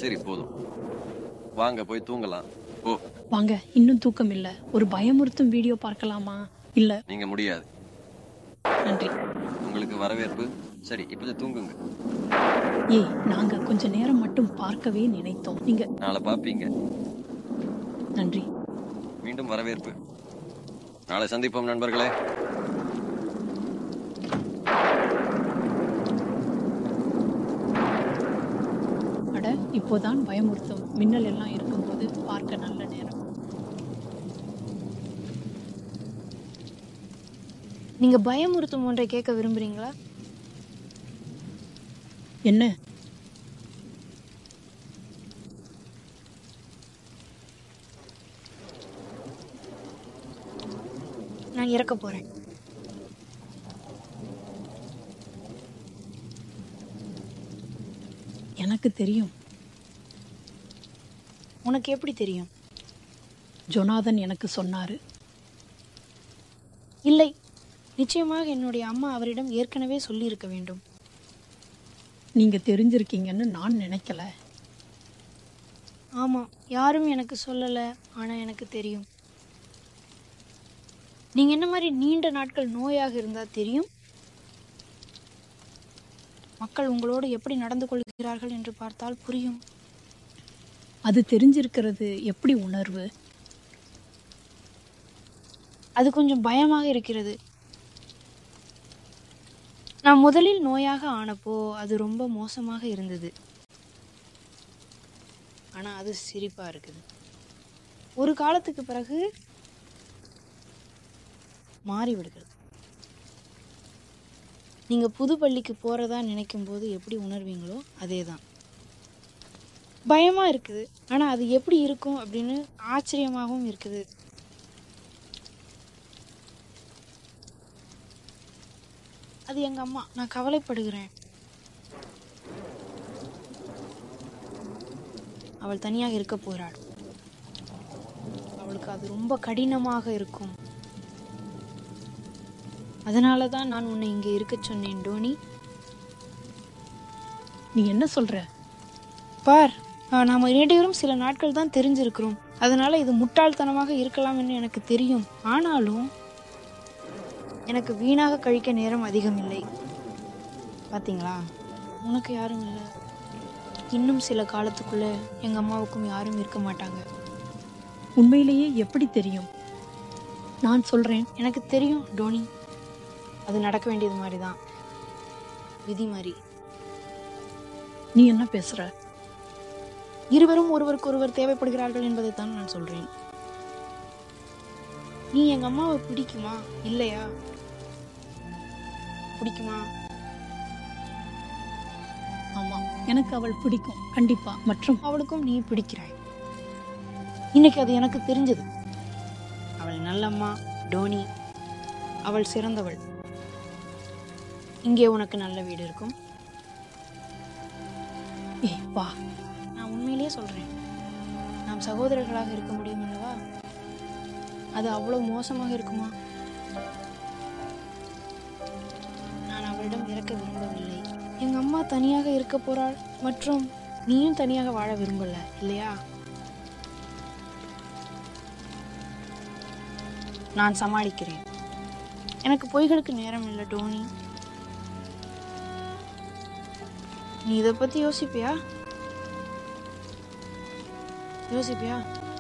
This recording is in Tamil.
சரி போதும் வாங்க போய் தூங்கலாம் ஓ வாங்க இன்னும் தூக்கம் இல்ல ஒரு பயமுறுத்தும் வீடியோ பார்க்கலாமா இல்ல நீங்க முடியாது நன்றி உங்களுக்கு வரவேற்பு சரி இப்போது தூங்குங்க ஏய் நாங்க கொஞ்ச நேரம் மட்டும் பார்க்கவே நினைத்தோம் நீங்க நாளை பார்ப்பீங்க நன்றி மீண்டும் வரவேற்பு நாளை சந்திப்போம் நண்பர்களே அட இப்போதான் பயமுறுத்தும் மின்னல் எல்லாம் இருக்கும்போது பார்க்க நல்ல நேரம் நீங்க பயமுறுத்தும் ஒன்றை கேட்க விரும்புறீங்களா என்ன நான் இறக்க போறேன் எனக்கு தெரியும் உனக்கு எப்படி தெரியும் ஜொனாதன் எனக்கு சொன்னாரு இல்லை நிச்சயமாக என்னுடைய அம்மா அவரிடம் ஏற்கனவே சொல்லியிருக்க வேண்டும் நீங்க தெரிஞ்சிருக்கீங்கன்னு நான் நினைக்கல ஆமாம் யாரும் எனக்கு சொல்லலை ஆனால் எனக்கு தெரியும் நீங்கள் என்ன மாதிரி நீண்ட நாட்கள் நோயாக இருந்தால் தெரியும் மக்கள் உங்களோடு எப்படி நடந்து கொள்கிறார்கள் என்று பார்த்தால் புரியும் அது தெரிஞ்சிருக்கிறது எப்படி உணர்வு அது கொஞ்சம் பயமாக இருக்கிறது நான் முதலில் நோயாக ஆனப்போ அது ரொம்ப மோசமாக இருந்தது ஆனால் அது சிரிப்பாக இருக்குது ஒரு காலத்துக்கு பிறகு மாறி விடுகிறது நீங்கள் புது பள்ளிக்கு போகிறதா நினைக்கும் போது எப்படி உணர்வீங்களோ அதே தான் பயமாக இருக்குது ஆனால் அது எப்படி இருக்கும் அப்படின்னு ஆச்சரியமாகவும் இருக்குது அது எங்க அம்மா நான் கவலைப்படுகிறேன் அவள் தனியாக இருக்க போறாள் அவளுக்கு அது ரொம்ப கடினமாக இருக்கும் அதனால தான் நான் உன்னை இங்கே இருக்க சொன்னேன் டோனி நீ என்ன சொல்ற பார் ஆஹ், நாம இரண்டு சில நாட்கள் தான் தெரிஞ்சிருக்கிறோம் அதனால இது முட்டாள்தனமாக இருக்கலாம் என்று எனக்கு தெரியும் ஆனாலும் எனக்கு வீணாக கழிக்க நேரம் அதிகம் இல்லை பாத்தீங்களா உனக்கு யாரும் இல்லை இன்னும் சில காலத்துக்குள்ள எங்க அம்மாவுக்கும் யாரும் இருக்க மாட்டாங்க உண்மையிலேயே எப்படி தெரியும் நான் சொல்றேன் எனக்கு தெரியும் டோனி அது நடக்க வேண்டியது மாதிரி தான் விதி மாதிரி நீ என்ன பேசுற இருவரும் ஒருவருக்கு ஒருவர் தேவைப்படுகிறார்கள் என்பதை தான் நான் சொல்றேன் நீ எங்க அம்மாவை பிடிக்குமா இல்லையா பிடிக்குமா ஆமா எனக்கு அவள் பிடிக்கும் கண்டிப்பா மற்றும் அவளுக்கும் நீ பிடிக்கிறாய் இன்னைக்கு அது எனக்கு தெரிஞ்சது அவள் நல்லம்மா டோனி அவள் சிறந்தவள் இங்கே உனக்கு நல்ல வீடு இருக்கும் ஏய் வா நான் உண்மையிலேயே சொல்றேன் நாம் சகோதரர்களாக இருக்க முடியும் அல்லவா அது அவ்வளவு மோசமாக இருக்குமா நான் அவளிடம் இறக்க விரும்பவில்லை எங்க அம்மா தனியாக இருக்க போறாள் மற்றும் நீயும் தனியாக வாழ விரும்பல இல்லையா நான் சமாளிக்கிறேன் எனக்கு பொய்களுக்கு நேரம் இல்லை டோனி நீ இதை பத்தி யோசிப்பியா யோசிப்பியா